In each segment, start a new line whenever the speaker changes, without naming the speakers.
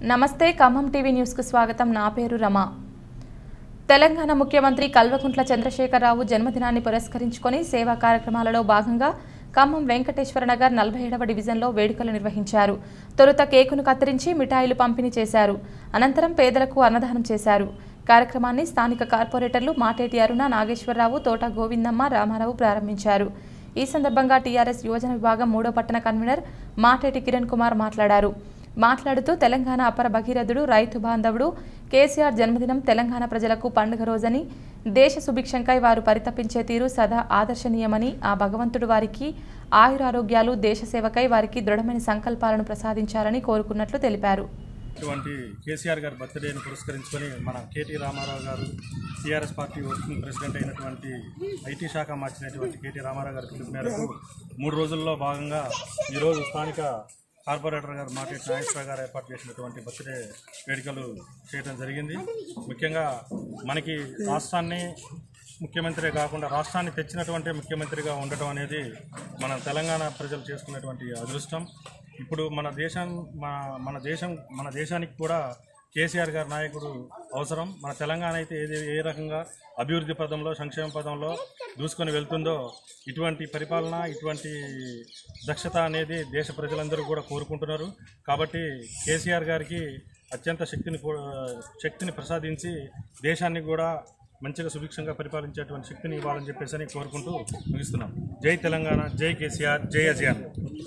నమస్తే ఖమ్మం టీవీ న్యూస్కు స్వాగతం నా పేరు రమ తెలంగాణ ముఖ్యమంత్రి కల్వకుంట్ల చంద్రశేఖరరావు జన్మదినాన్ని పురస్కరించుకొని సేవా కార్యక్రమాలలో భాగంగా ఖమ్మం వెంకటేశ్వర నగర్ నలభై ఏడవ డివిజన్లో వేడుకలు నిర్వహించారు తొలుత కేకును కత్తిరించి మిఠాయిలు పంపిణీ చేశారు అనంతరం పేదలకు అన్నదానం చేశారు కార్యక్రమాన్ని స్థానిక కార్పొరేటర్లు మాటేటి అరుణ నాగేశ్వరరావు తోట గోవిందమ్మ రామారావు ప్రారంభించారు ఈ సందర్భంగా టీఆర్ఎస్ యువజన విభాగం మూడో పట్టణ కన్వీనర్ మాటేటి కిరణ్ కుమార్ మాట్లాడారు మాట్లాడుతూ తెలంగాణ అపర భగీరథుడు రైతు బాంధవుడు కేసీఆర్ జన్మదినం తెలంగాణ ప్రజలకు పండుగ రోజని దేశ సుభిక్షంకై వారు పరితపించే తీరు సదా ఆదర్శనీయమని ఆ భగవంతుడు వారికి ఆయురారోగ్యాలు దేశ సేవకై వారికి దృఢమైన సంకల్పాలను ప్రసాదించాలని కోరుకున్నట్లు తెలిపారు
ఇటువంటి కేసీఆర్ గారి బర్త్డేని పురస్కరించుకొని మన కేటీ రామారావు గారు టీఆర్ఎస్ పార్టీ వర్కింగ్ ప్రెసిడెంట్ అయినటువంటి ఐటీ శాఖ మార్చినటువంటి కేటీ రామారావు గారి పిలుపు మేరకు మూడు రోజుల్లో భాగంగా ఈరోజు స్థానిక కార్పొరేటర్ గారు మాటేటి నాగేశ్వర గారు ఏర్పాటు చేసినటువంటి బర్త్డే వేడుకలు చేయడం జరిగింది ముఖ్యంగా మనకి రాష్ట్రాన్ని ముఖ్యమంత్రి కాకుండా రాష్ట్రాన్ని తెచ్చినటువంటి ముఖ్యమంత్రిగా ఉండటం అనేది మన తెలంగాణ ప్రజలు చేసుకున్నటువంటి అదృష్టం ఇప్పుడు మన దేశం మన మన దేశం మన దేశానికి కూడా కేసీఆర్ గారి నాయకుడు అవసరం మన తెలంగాణ అయితే ఏది ఏ రకంగా అభివృద్ధి పదంలో సంక్షేమ పదంలో దూసుకొని వెళ్తుందో ఇటువంటి పరిపాలన ఇటువంటి దక్షత అనేది దేశ ప్రజలందరూ కూడా కోరుకుంటున్నారు కాబట్టి కేసీఆర్ గారికి అత్యంత శక్తిని కూ- శక్తిని ప్రసాదించి దేశాన్ని కూడా మంచిగా సుభిక్షంగా పరిపాలించేటువంటి శక్తిని ఇవ్వాలని చెప్పేసి అని కోరుకుంటూ ముగిస్తున్నాం జై తెలంగాణ జై కేసీఆర్ జై అజయాన్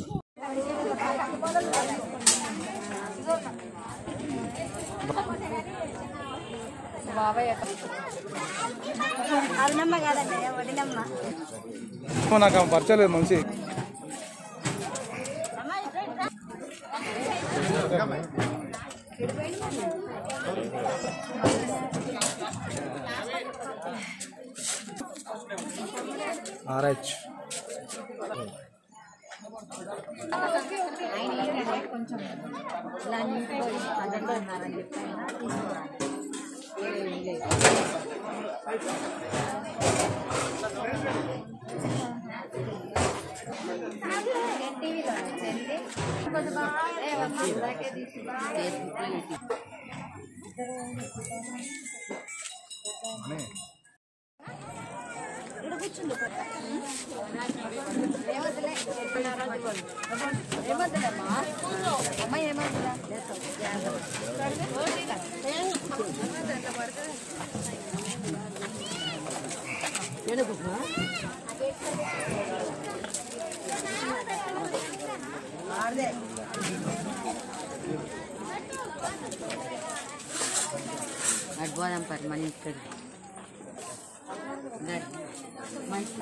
అరుణమ్మ కాదండి వదినమ్మ
నాకు ఆమె పరిచయం లేదు మంచి ఆర్హెచ్
అటు పోదాం పరి మన ఇక్కడ మంచి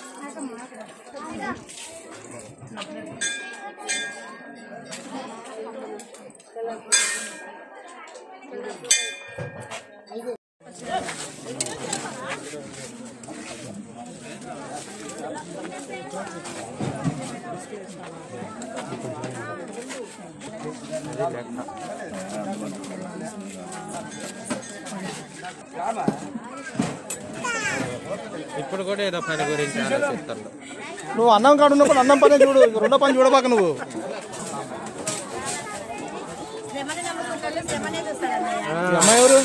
ఇప్పుడు కూడా ఏదో పని గురించి ఆలోచిస్తారు
నువ్వు అన్నం కాడు ఉన్నప్పుడు అన్నం పనే చూడు ఇంక రెండో పని చూడబాక నువ్వు
శ్రమని నమ్ముకుంటారు శ్రమనే చూస్తారన్నయ్య
ఈ అమ్మాయి ఎవరు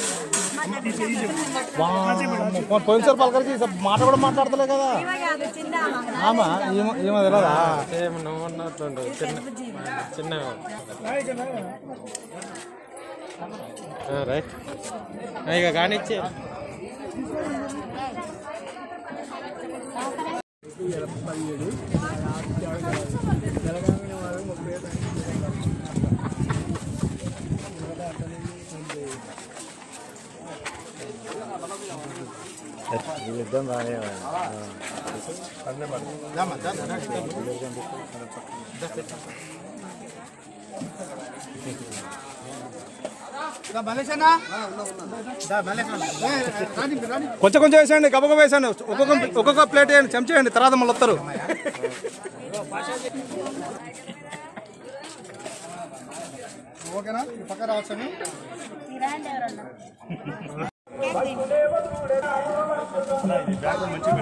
వామ్మో, పోయినసారి పలకరించి ఈసారి మాట కూడా మాట్లాడతలే కదా
ఇవే కాదు చిన్న
ఆమా ఈమె ఈమె తెలియదా
సేమ్ నువ్వు ఉన్నట్టుండు చిన్న చిన్న రైట్ ఇక కానిచ్చే
కొంచెం కొంచెం వేసేయండి గబగబ వేసేయండి ఒక్కొక్క ఒక్కొక్క ప్లేట్ వేయండి చెంచేయండి తర్వాత మళ్ళీ వస్తారు ఓకేనా పక్క రావచ్చు
ఇరాండి ఎవరన్నా
ఇది బ్యాగ్ మంచిగా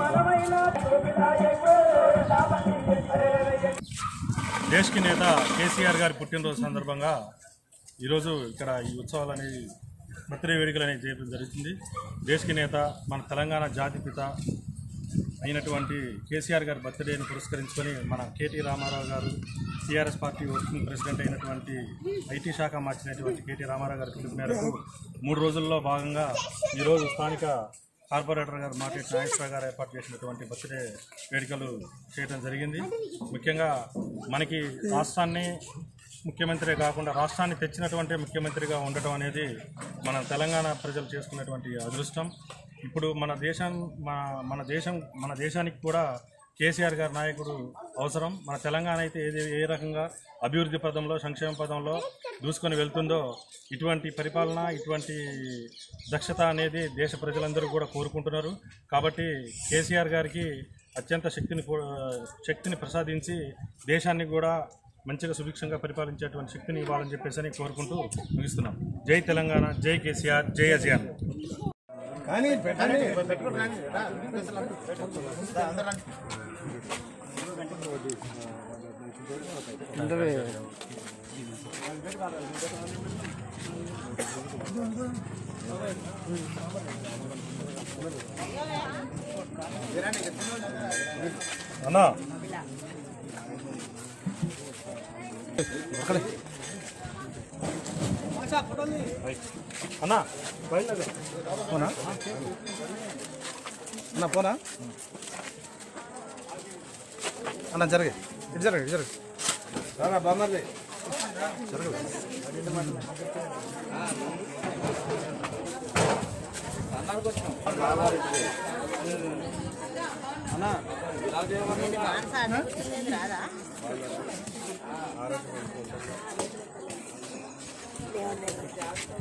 పెట్టు. దేశ్కి నేత కేసీఆర్ గారి పుట్టినరోజు సందర్భంగా ఈరోజు ఇక్కడ ఈ ఉత్సవాలు అనేవి బర్త్డే వేడుకలు అనేవి చేయడం జరుగుతుంది దేశకి నేత మన తెలంగాణ జాతిపిత అయినటువంటి కేసీఆర్ గారి బర్త్డేని పురస్కరించుకొని మన కేటీ రామారావు గారు టీఆర్ఎస్ పార్టీ వర్కింగ్ ప్రెసిడెంట్ అయినటువంటి ఐటీ శాఖ మార్చినటువంటి కేటీ రామారావు గారి పిలుపు మేరకు మూడు రోజుల్లో భాగంగా ఈరోజు స్థానిక కార్పొరేటర్ గారు మార్కెట్ నాగేశ్వర గారు ఏర్పాటు చేసినటువంటి బర్త్డే వేడుకలు చేయడం జరిగింది ముఖ్యంగా మనకి రాష్ట్రాన్ని ముఖ్యమంత్రి కాకుండా రాష్ట్రాన్ని తెచ్చినటువంటి ముఖ్యమంత్రిగా ఉండటం అనేది మన తెలంగాణ ప్రజలు చేసుకున్నటువంటి అదృష్టం ఇప్పుడు మన దేశం మన మన దేశం మన దేశానికి కూడా కేసీఆర్ గారి నాయకుడు అవసరం మన తెలంగాణ అయితే ఏది ఏ రకంగా అభివృద్ధి పదంలో సంక్షేమ పదంలో దూసుకొని వెళ్తుందో ఇటువంటి పరిపాలన ఇటువంటి దక్షత అనేది దేశ ప్రజలందరూ కూడా కోరుకుంటున్నారు కాబట్టి కేసీఆర్ గారికి అత్యంత శక్తిని కూ- శక్తిని ప్రసాదించి దేశాన్ని కూడా మంచిగా సుభిక్షంగా పరిపాలించేటువంటి శక్తిని ఇవ్వాలని చెప్పేసి అని కోరుకుంటూ ముగిస్తున్నాం జై తెలంగాణ జై కేసీఆర్ జై అజియాన్ అన్నా అన్నా బయలుదేరు
పోనా అన్న పోనా అన్న జరగే ఇటు జరగ ఇటు జరగ బాగుంది
రాదా